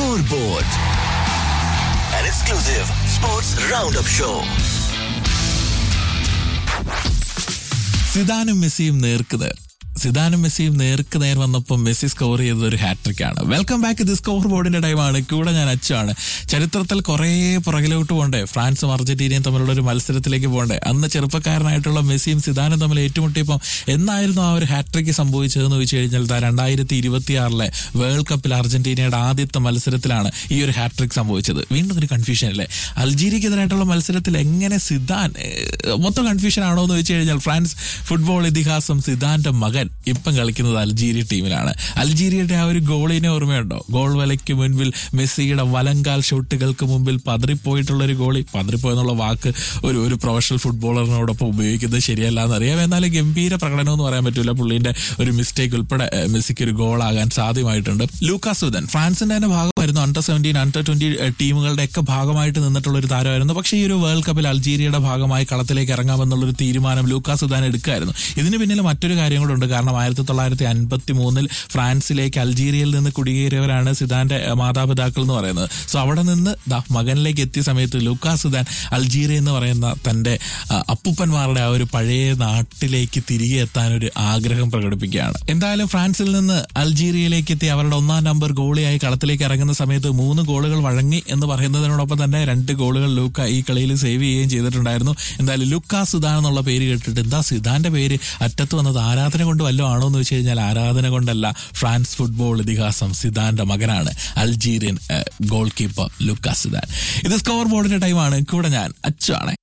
Scoreboard, an exclusive sports roundup show. സിദാനും മെസ്സിയും നേർക്ക് നേർ സിദാനും മെസ്സിയും നേർക്ക് നേർ വന്നപ്പോൾ മെസ്സി സ്കോർ ചെയ്തത് ഒരു ഹാട്രിക് ആണ് വെൽക്കം ബാക്ക് ഇത് സ്കോർ ബോർഡിന്റെ ടൈമാണ് കൂടെ ഞാൻ അച്ചാണ് ചരിത്രത്തിൽ കുറേ പുറകിലോട്ട് പോകണ്ടേ ഫ്രാൻസും അർജന്റീനയും തമ്മിലുള്ള ഒരു മത്സരത്തിലേക്ക് പോകണ്ടേ അന്ന് ചെറുപ്പക്കാരനായിട്ടുള്ള മെസ്സിയും സിദാനും തമ്മിൽ ഏറ്റുമുട്ടിയപ്പോൾ എന്നായിരുന്നു ആ ഒരു ഹാട്രിക് സംഭവിച്ചതെന്ന് ചോദിച്ചു കഴിഞ്ഞാൽ ദാ രണ്ടായിരത്തി ഇരുപത്തിയാറിലെ വേൾഡ് കപ്പിൽ അർജന്റീനയുടെ ആദ്യത്തെ മത്സരത്തിലാണ് ഈ ഒരു ഹാട്രിക് സംഭവിച്ചത് വീണ്ടും ഒരു കൺഫ്യൂഷൻ അല്ലേ അൾജീരിയക്കെതിരായിട്ടുള്ള മത്സരത്തിൽ എങ്ങനെ സിദാൻ ഏഹ്, മൊത്തം കൺഫ്യൂഷൻ ആണോ എന്ന് വെച്ച് കഴിഞ്ഞാൽ ഫ്രാൻസ് ഫുട്ബോൾ ഇതിഹാസം സിദാന്റെ മകൻ ഇപ്പം കളിക്കുന്നത് അൾജീരിയ ടീമിലാണ് അൾജീരിയയുടെ ആ ഒരു ഗോളിനെ ഓർമ്മയുണ്ടോ ഗോൾ വലയ്ക്ക് മുൻപിൽ മെസ്സിയുടെ വലങ്കാൽ ഷോട്ടുകൾക്ക് മുമ്പിൽ പതറിപ്പോയിട്ടുള്ള ഒരു ഗോളി പതറിപ്പോയെന്നുള്ള വാക്ക് ഒരു ഒരു പ്രൊഫഷണൽ ഫുട്ബോളറിനോടൊപ്പം ഉപയോഗിക്കുന്നത് ശരിയല്ല എന്നറിയാം എന്നാലും ഗംഭീര പ്രകടനം എന്ന് പറയാൻ പറ്റില്ല പുള്ളിന്റെ ഒരു മിസ്റ്റേക്ക് ഉൾപ്പെടെ ഏഹ്, മെസ്സിക്ക് ഒരു ഗോളാകാൻ സാധ്യമായിട്ടുണ്ട് ലൂക്കാസ് സുദൻ ഫ്രാൻസിന്റെ തന്നെ ഭാഗമായിരുന്നു അണ്ടർ സെവൻറ്റീൻ അണ്ടർ ട്വന്റി ടീമുകളുടെ ഒക്കെ ഭാഗമായിട്ട് നിന്നിട്ടുള്ള ഒരു താരമായിരുന്നു പക്ഷേ ഈ ഒരു വേൾഡ് കപ്പിൽ അൾജീരിയയുടെ ഭാഗമായി കളത്തിലേക്ക് ഇറങ്ങാമെന്നുള്ളൊരു തീരുമാനം ലൂക്കാസ് സുദാൻ എടുക്കായിരുന്നു ഇതിന് പിന്നിൽ മറ്റൊരു കാര്യം കൂടെ ഉണ്ട് കാരണം ആയിരത്തി തൊള്ളായിരത്തി അൻപത്തി മൂന്നിൽ ഫ്രാൻസിലേക്ക് അൾജീരിയയിൽ നിന്ന് കുടിയേറിയവരാണ് സിദാന്റെ ഏഹ്, മാതാപിതാക്കൾ എന്ന് പറയുന്നത് സോ അവിടെ നിന്ന് ദാ മകനിലേക്ക് എത്തിയ സമയത്ത് ലൂക്കാസ് സുദാൻ അൾജീരിയ എന്ന് പറയുന്ന തന്റെ ആ, അപ്പൂപ്പന്മാരുടെ ആ ഒരു പഴയ നാട്ടിലേക്ക് തിരികെ എത്താൻ ഒരു ആഗ്രഹം പ്രകടിപ്പിക്കുകയാണ് എന്തായാലും ഫ്രാൻസിൽ നിന്ന് അൾജീരിയയിലേക്ക് എത്തി അവരുടെ ഒന്നാം നമ്പർ ഗോളിയായി കളത്തിലേക്ക് ഇറങ്ങുന്ന സമയത്ത് മൂന്ന് ഗോളുകൾ വഴങ്ങി എന്ന് പറയുന്നതിനോടൊപ്പം തന്നെ രണ്ട് ഗോളുകൾ ലൂക്ക ഈ കളിയിൽ സേവ് ചെയ്യുകയും ചെയ്തിട്ടുണ്ടായിരുന്നു എന്തായാലും ലുക്ക സുദാൻ എന്നുള്ള പേര് കേട്ടിട്ട് എന്താ സിദാന്റെ പേര് അറ്റത്ത് വന്നത് ആരാധന കൊണ്ട് വല്ലതും ആണോ എന്ന് വെച്ച് കഴിഞ്ഞാൽ ആരാധന കൊണ്ടല്ല ഫ്രാൻസ് ഫുട്ബോൾ ഇതിഹാസം സിദാന്റെ മകനാണ് Algerian goalkeeper Luca Zidane ഇത് സ്കോർ ബോർഡിന്റെ ടൈമാണ് കൂടെ ഞാൻ അച്ചാണ്